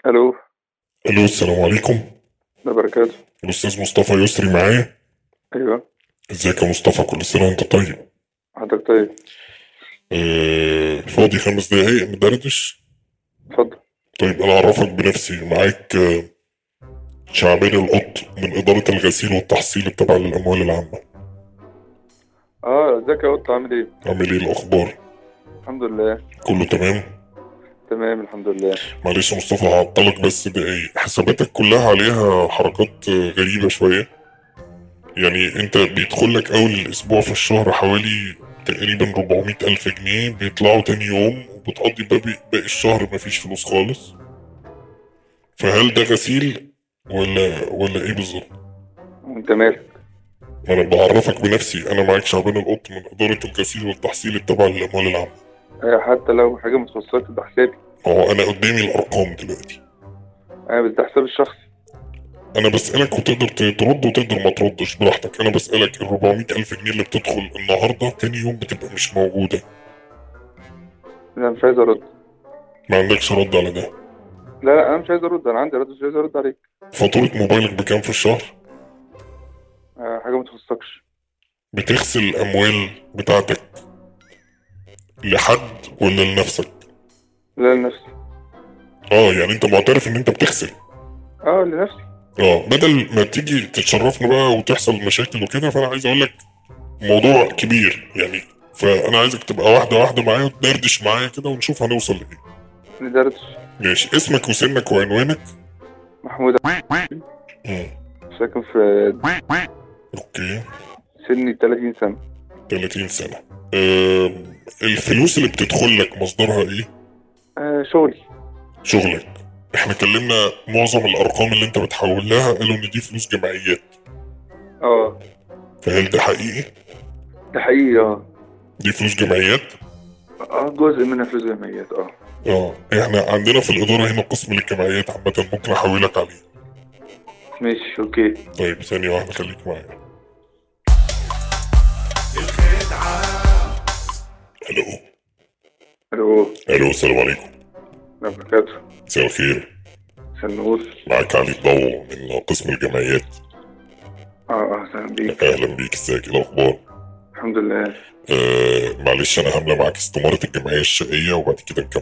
الو الو السلام عليكم الله بركاته الاستاذ مصطفى يسري معايا ايوه ازيك يا مصطفى كل سنه وانت طيب حضرتك طيب آه فاضي خمس دقايق ندردش اتفضل طيب انا اعرفك بنفسي معاك آه شعبان القط من اداره الغسيل والتحصيل التابعه للاموال العامه اه ازيك يا قط عامل ايه عامل ايه الاخبار الحمد لله كله تمام تمام الحمد لله معلش يا مصطفى هعطلك بس دقايق حساباتك كلها عليها حركات آه، غريبه شويه يعني انت بيدخل لك اول الاسبوع في الشهر حوالي تقريبا 400 الف جنيه بيطلعوا تاني يوم وبتقضي باقي باقي الشهر مفيش فلوس خالص فهل ده غسيل ولا ولا ايه بالظبط انت مالك ما انا بعرفك بنفسي انا معاك شعبان القط من اداره الغسيل والتحصيل التابعه للاموال العامه آه حتى لو حاجه متخصصه ده حسابي هو انا قدامي الارقام دلوقتي انا بس ده حسابي الشخصي انا بسالك وتقدر ت- ترد وتقدر ما تردش براحتك انا بسالك ال 400 الف جنيه اللي بتدخل النهارده تاني يوم بتبقى مش موجوده انا مش عايز ارد ما عندكش رد على ده لا لا انا مش عايز ارد انا عندي رد مش عايز ارد عليك فاتوره موبايلك بكام في الشهر آه حاجه متخصصكش بتغسل الاموال بتاعتك لحد ولا لنفسك لا لنفسي اه يعني انت معترف ان انت بتغسل اه لنفسي اه بدل ما تيجي تتشرفنا بقى وتحصل مشاكل وكده فانا عايز اقول لك موضوع كبير يعني فانا عايزك تبقى واحده واحده معايا وتدردش معايا كده ونشوف هنوصل لايه ندردش ماشي اسمك وسنك وعنوانك محمود مم. ساكن في اوكي سني 30 سنه 30 سنه آه الفلوس اللي بتدخل لك مصدرها ايه آه شغلي شغلك احنا كلمنا معظم الارقام اللي انت بتحول لها قالوا ان دي فلوس جمعيات اه فهل ده حقيقي ده حقيقي اه دي فلوس جمعيات اه جزء منها فلوس جمعيات اه اه احنا عندنا في الاداره هنا قسم للجمعيات عامه ممكن احولك عليه ماشي اوكي طيب ثانيه واحده خليك معايا الو الو الو السلام عليكم الله بركاته مساء الخير سنوس معاك علي الضو من قسم الجمعيات اه اه اهلا بيك اهلا بيك ازيك إيه الاخبار الحمد لله آه معلش انا هامله معاك استماره الجمعيه الشقيه وبعد كده نكمل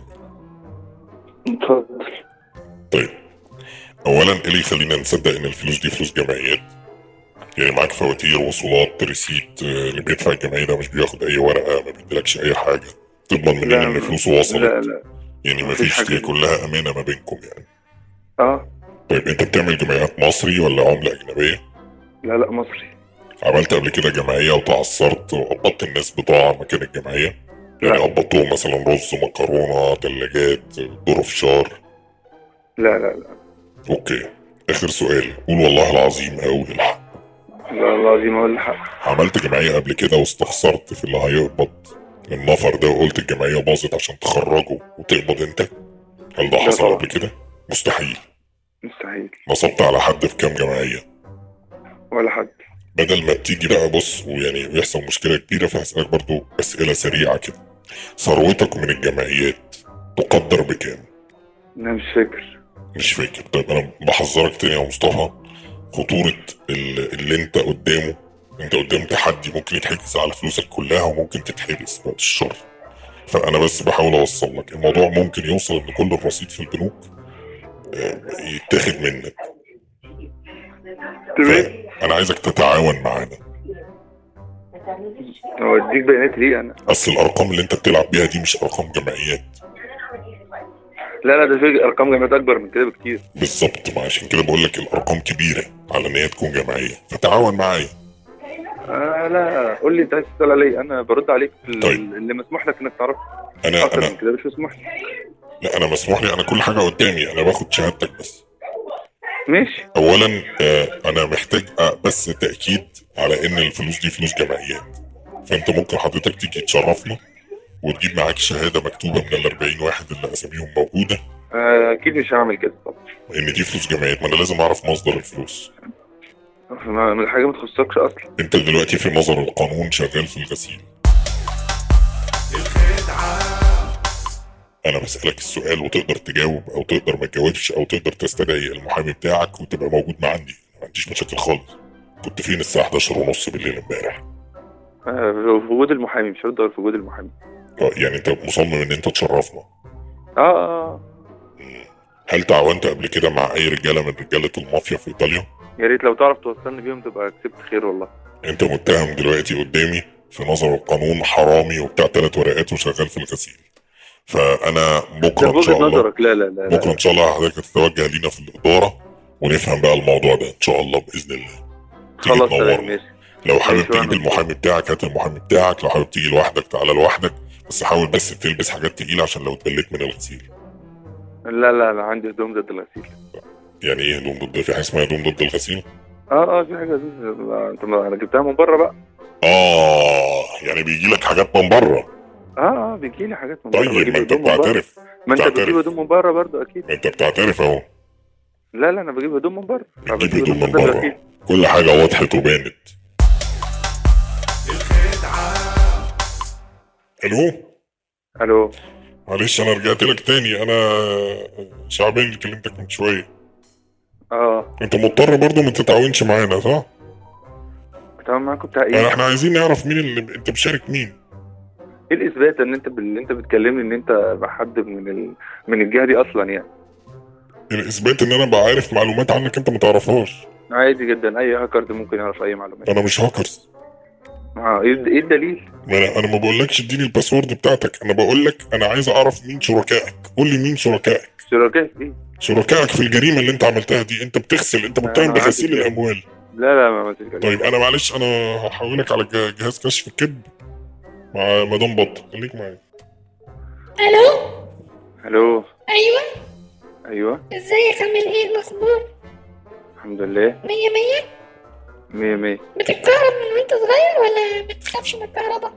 اتفضل طيب اولا ايه اللي يخلينا نصدق ان الفلوس دي فلوس جمعيات يعني معاك فواتير وصولات ريسيت آه، اللي بيدفع الجمعيه ده مش بياخد اي ورقه ما بيديلكش اي حاجه تضمن مننا لا، ان فلوسه وصلت لا لا يعني مفيش مفيش حاجة دي دي. كلها امانه ما بينكم يعني اه طيب انت بتعمل جمعيات مصري ولا عمله اجنبيه لا لا مصري عملت قبل كده جمعيه وتعثرت وقبضت الناس بضاعه مكان الجمعيه يعني لا. قبضتهم مثلا رز مكرونه ثلاجات ظروف شار لا لا لا اوكي اخر سؤال قول والله العظيم اقول الحق لا العظيم اقول الحق عملت جمعيه قبل كده واستخسرت في اللي هيقبض النفر ده وقلت الجمعيه باظت عشان تخرجه وتقبض انت هل ده لا حصل طبعا. قبل كده مستحيل مستحيل نصبت على حد في كام جمعيه ولا حد بدل ما تيجي بقى بص ويعني ويحصل مشكله كبيره فهسالك برضو اسئله سريعه كده ثروتك من الجمعيات تقدر بكام انا مش فاكر مش فاكر طيب انا بحذرك تاني يا مصطفى خطورة ال- اللي انت قدامه انت قدام تحدي ممكن يتحجز على فلوسك كلها وممكن تتحبس بعد الشر فانا بس بحاول اوصل لك الموضوع ممكن يوصل ان كل الرصيد في البنوك آه، يتاخد منك تمام انا عايزك تتعاون معانا هو اديك بيانات ليه انا اصل الارقام اللي انت بتلعب بيها دي مش ارقام جمعيات لا لا ده في ارقام جمعيات اكبر من كده بكتير بالظبط ما عشان كده بقول لك الارقام كبيره على ان هي تكون جمعيه فتعاون معايا آه لا قول لي انت عايز تسال علي انا برد عليك ال- طيب. اللي مسموح لك انك تعرفه انا اكتر انا من كده مش مسموح لك لا انا مسموح لي انا كل حاجه قدامي انا باخد شهادتك بس ماشي اولا آه، انا محتاج آه، بس تاكيد على ان الفلوس دي فلوس جمعيات فانت ممكن حضرتك تيجي تشرفنا وتجيب معاك شهاده مكتوبه من ال 40 واحد اللي اساميهم موجوده آه اكيد مش هعمل كده طبعا ان دي فلوس جمعيات ما انا لازم اعرف مصدر الفلوس ما- من حاجه ما تخصكش اصلا انت دلوقتي في نظر القانون شغال في الغسيل انا بسالك السؤال وتقدر تجاوب او تقدر ما تجاوبش او تقدر تستدعي المحامي بتاعك وتبقى موجود مع عندي ما عنديش مشاكل خالص كنت فين الساعه 11 ونص بالليل امبارح آه، في وجود المحامي مش هرد غير في وجود المحامي اه يعني انت مصمم ان انت تشرفنا اه اه مم. هل تعاونت قبل كده مع اي رجاله من رجاله المافيا في ايطاليا يا ريت لو تعرف توصلني بيهم تبقى كسبت خير والله انت متهم دلوقتي قدامي في نظر القانون حرامي وبتاع ثلاث ورقات وشغال في الغسيل فانا ده بكره ان بوجهة شاء الله نظرك لا لا لا, لا. بكره ان شاء الله حضرتك هتتوجه لينا في الاداره ونفهم بقى الموضوع ده ان شاء الله باذن الله تيجي خلاص تمام تنورنا ماشي لو حابب ماشي، تيجي وأنا- بالمحامي بتاعك هات المحامي بتاعك لو حابب تيجي لوحدك تعالى لوحدك بس حاول بس تلبس حاجات تقيله عشان لو اتبليت من الغسيل لا لا لا عندي هدوم ضد الغسيل يعني ايه هدوم ضد في حاجه اسمها هدوم ضد الغسيل اه اه في حاجه ضد انت ما انا جبتها من بره بقى اه يعني بيجي لك حاجات من بره اه اه بيجي لي حاجات من بره طيب بجيب ما انت هدوم من بره. بتعترف ما انت بتعترف. بتجيب هدوم من بره برضه اكيد ما انت بتعترف اهو لا لا انا بجيب هدوم من بره بتجيب هدوم من ضد الغسيل. بره كل حاجه وضحت وبانت الو الو معلش انا رجعت لك تاني انا شعبان اللي كلمتك من شويه اه انت مضطر برضو ما تتعاونش معانا صح؟ تمام معاكم بتاع يعني ايه؟ احنا عايزين نعرف مين اللي انت مشارك مين ايه الاثبات ان انت بال... انت بتكلمني ان انت حد من ال... من الجهه دي اصلا يعني الاثبات ان انا بعرف معلومات عنك انت ما تعرفهاش عادي جدا اي هاكر ده ممكن يعرف اي معلومات انا مش هاكرز اه ايه ايه الدليل؟ ما انا انا ما بقولكش اديني الباسورد بتاعتك انا بقول لك انا عايز اعرف مين شركائك قول لي مين شركائك شركاء ايه؟ شركائك في الجريمه اللي انت عملتها دي انت بتغسل انت أنا متهم عندي بغسيل كده. الاموال لا لا ما عملتش كده طيب انا معلش انا هحولك على جه- جهاز كشف الكذب مع مدام بطه خليك معايا الو الو ايوه ايوه ازيك عامل ايه الاخبار الحمد لله مية مية مية مية بتتكهرب من وانت صغير ولا بتخافش من الكهرباء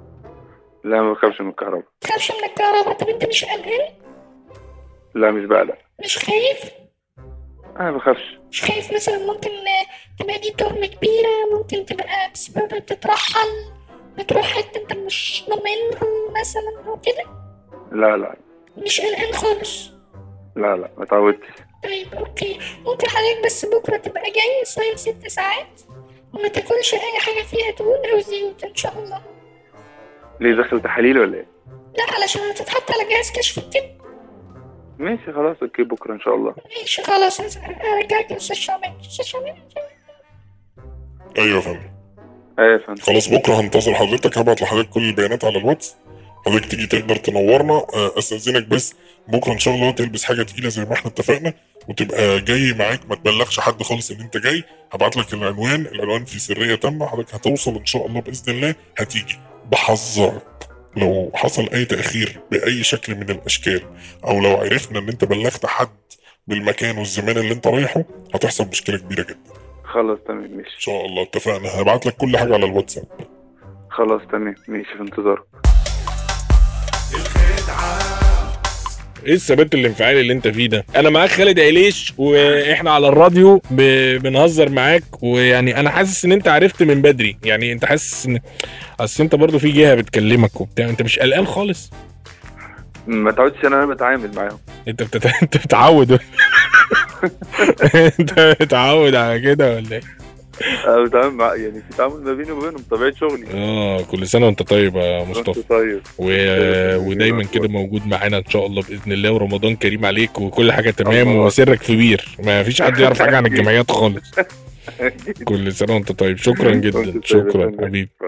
لا ما بخافش من الكهرباء بتخافش من الكهرباء طب انت مش قلقان لا مش بقلق مش خايف انا ما بخافش مش خايف مثلا ممكن آه، تبقى دي تهمة كبيرة ممكن تبقى بسببها بتترحل بتروح حتة انت مش ضامنها مثلا او كده لا لا مش قلقان خالص لا لا ما اتعودتش طيب اوكي ممكن حضرتك بس بكرة تبقى جاي صايم ست ساعات وما تاكلش اي حاجة فيها دهون او زيوت ان شاء الله ليه دخل تحاليل ولا ايه؟ لا علشان هتتحط على جهاز كشف الكذب ماشي خلاص اوكي بكره ان شاء الله ماشي خلاص هرجعك لأستاذ شعبان أستاذ شعبان ايوه يا فندم ايوه يا فندم خلاص بكره هنتظر حضرتك هبعت لحضرتك كل البيانات على الواتس حضرتك تيجي تقدر تنورنا آه، استاذنك بس بكره ان شاء الله تلبس حاجه تقيله زي ما احنا اتفقنا وتبقى جاي معاك ما تبلغش حد خالص ان انت جاي هبعت لك العنوان العنوان فيه سريه تامه حضرتك هتوصل ان شاء الله باذن الله هتيجي بحذرك لو حصل اي تاخير باي شكل من الاشكال او لو عرفنا ان انت بلغت حد بالمكان والزمان اللي انت رايحه هتحصل مشكله كبيره جدا خلاص تمام ان ماشي شاء الله اتفقنا هبعت لك كل حاجه على الواتساب خلاص تمام ماشي في انتظارك ايه الثبات الانفعالي اللي انت فيه ده انا معاك خالد عيليش واحنا على الراديو ب... بنهزر معاك ويعني انا حاسس ان انت عرفت من بدري يعني انت حاسس ان اصل انت برضو في جهه بتكلمك وبتاع انت مش قلقان خالص ما تعودش ان انا بتعامل معاهم انت بتت... انت بتعود انت بتعود على كده ولا ايه انا بتعامل مع يعني في تعامل ما بيني وبينهم طبيعه شغلي اه كل سنه وانت طيب يا مصطفى وانت طيب و... ودايما كده موجود معانا ان شاء الله باذن الله ورمضان كريم عليك وكل حاجه تمام الله. وسرك في بير ما فيش حد يعرف حاجه عن الجمعيات خالص كل سنه وانت طيب شكرا وانت جدا طيب يا شكرا فندم. حبيبي